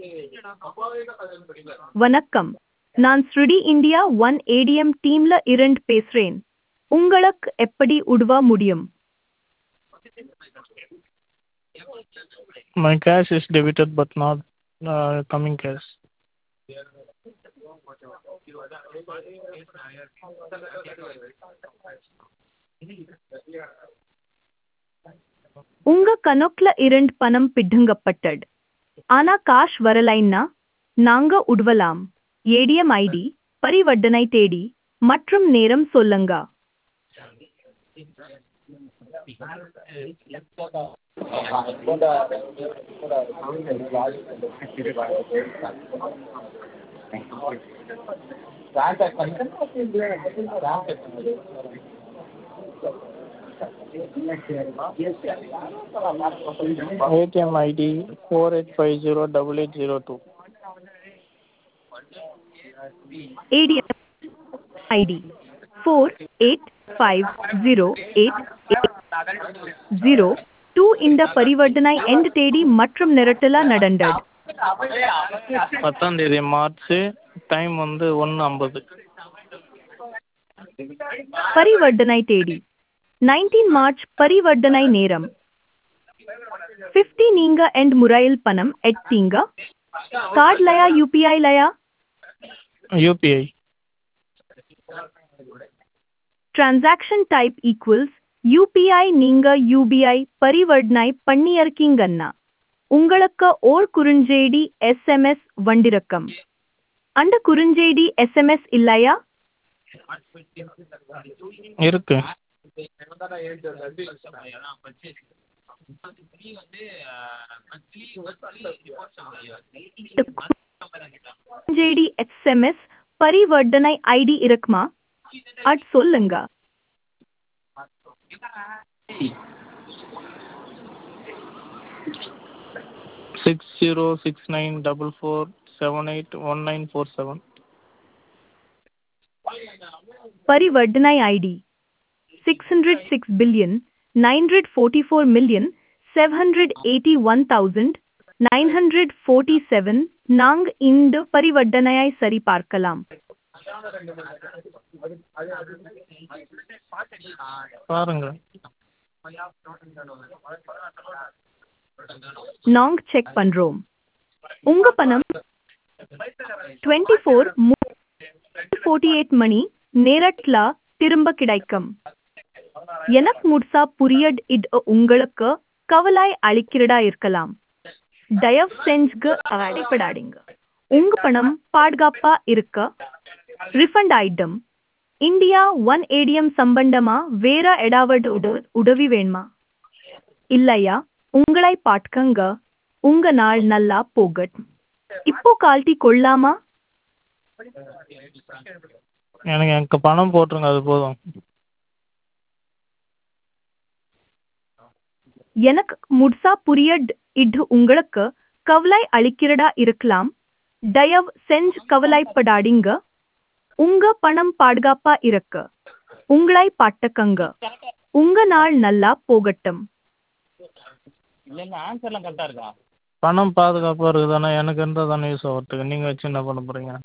வணக்கம் நான் ஸ்ருடி இந்தியா ஒன் ஏடிஎம் டீம்ல இருந்து பேசுறேன் உங்களுக்கு எப்படி உதவ முடியும் My cash is debited but not uh, coming cash. உங்க கணக்குல இருந்து பணம் பிடுங்கப்பட்டது ஆனா காஷ் வரலைன்னா நாங்க உதவலாம் ஏடிஎம் ஐடி பரிவர்த்தனை தேதி மற்றும் நேரம் சொல்லுங்க ATM ID four eight five zero double eight zero two. ADM ID four eight five zero eight eight zero two இந்த பரிவர்த்தனை எண்ட் தேதி மற்றும் நிரட்டலா நடந்தது பத்தாம் தேதி மார்ச் டைம் வந்து ஒன்று ஐம்பது பரிவர்த்தனை தேதி நைன்டீன் மார்ச் பரிவர்த்தனை நேரம் ஃபிஃப்டி நீங்க எண்ட் முறையில் பணம் எடுத்தீங்க கார்டு லயா யூபிஐ லயா UPI transaction type equals UPI நீங்க யூபிஐ பரிவர்த்தனை பண்ணியிருக்கீங்கன்னா உங்களுக்கு ஓர் குறுஞ்செய்தி எஸ்எம்எஸ் வண்டிருக்கும் அந்த குறுஞ்செய்தி எஸ்எம்எஸ் இல்லையா இருக்கு குறுஞ்செய்தி எஸ்எம்எஸ் பரிவர்த்தனை ஐடி இருக்குமா அது சொல்லுங்க six zero six nine double four seven eight one nine four seven பரிவர்த்தனை ID six hundred six billion nine hundred forty four million seven hundred eighty one thousand nine hundred forty seven நாங் இந்த பரிவர்த்தனையை சரி பார்க்கலாம் பாருங்க நாங் check பண்றோம் உங்க பணம் டுவெண்ட்டி ஃபோர் ஃபோர்ட்டி எயிட் மணி நேரட்ல திரும்ப கிடைக்கும் எனக்கு முழுசா புரியட் இது உங்களுக்கு கவலை அளிக்கிறதா இருக்கலாம் தயவு செஞ்சு அடிப்படாதீங்க உங்க பணம் பாதுகாப்பா இருக்க refund item India one ATM சம்பந்தமா வேற ஏதாவது உத- உதவி வேணுமா இல்லையா உங்களை பாட்கங்க உங்க நாள் நல்லா போகட் இப்போ கால்ட்டி கொள்ளாமா எனக்கு எனக்கு பணம் போட்டுருங்க அது போதும் எனக்கு முழுசா புரியட் இது உங்களுக்கு கவலை அளிக்கிறதா இருக்கலாம் தயவு செஞ்சு கவலைப்படாதீங்க உங்க பணம் பாதுகாப்பா இருக்க உங்களை பாட்டக்கங்க உங்க நாள் நல்லா போகட்டும் பணம் பாதுகாப்பாக இருக்குது தானே எனக்கு இருந்தால் தானே யூஸ் ஆகிறதுக்கு நீங்கள் வச்சு என்ன பண்ண போகிறீங்க